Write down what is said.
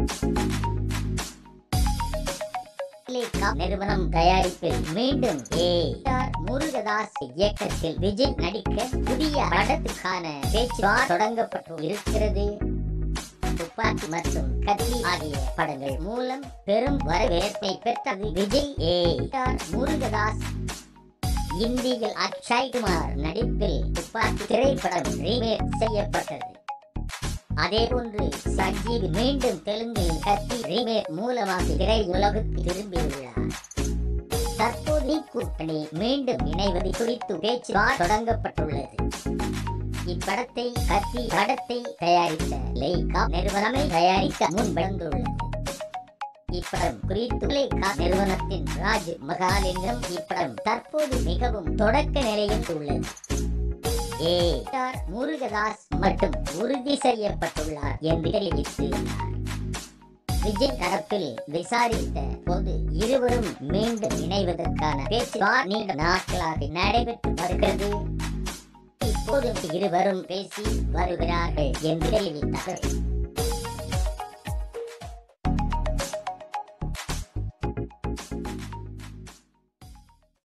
telecom நிறுவனம் தயாரிப்பில் மீண்டும் ஏ ஆர் முருகதாஸ் இயக்கத்தில் விஜய் நடிக்க புதிய படத்துக்கான பேச்சுவார்த்தை தொடங்கப்பட்டு இருக்கிறது துப்பாக்கி மற்றும் கத்தி ஆகிய படங்கள் மூலம் பெரும் வரவேற்பை பெற்றது விஜய் ஏ ஆர் முருகதாஸ் இந்தியில் அக்ஷய் குமார் நடிப்பில் துப்பாக்கி திரைப்படம் ரீமேக் செய்யப்பட்டது அதேபோன்று சஞ்சீவ் மீண்டும் தெலுங்கில் கத்தி ரீமேக் மூலமாக திரையுலகுக்கு திரும்பியுள்ளார் தற்போது கூட்டணி மீண்டும் இணைவது குறித்து பேச்சுவார்த்தை தொடங்கப்பட்டுள்ளது இப்படத்தை கத்தி படத்தை தயாரித்த லைகா நிறுவனமே தயாரிக்க முன்வந்துள்ளது இப்படம் குறித்து லைகா நிறுவனத்தின் ராஜ் மகாலிங்கம் இப்படம் தற்போது மிகவும் தொடக்க நிலையில் உள்ளது ஏ ஆர் முருகதாஸ் மட்டும் உறுதி செய்யப்பட்டுள்ளார் என்று தெரிவித்துள்ளார் விஜய் தரப்பில் விசாரித்த போது இருவரும் மீண்டும் இணைவதற்கான பேச்சுவார்த்தை நீண்ட நாட்களாக நடைபெற்று வருகிறது இப்போது இருவரும் பேசி வருகிறார்கள் என்று தெரிவித்தார்கள்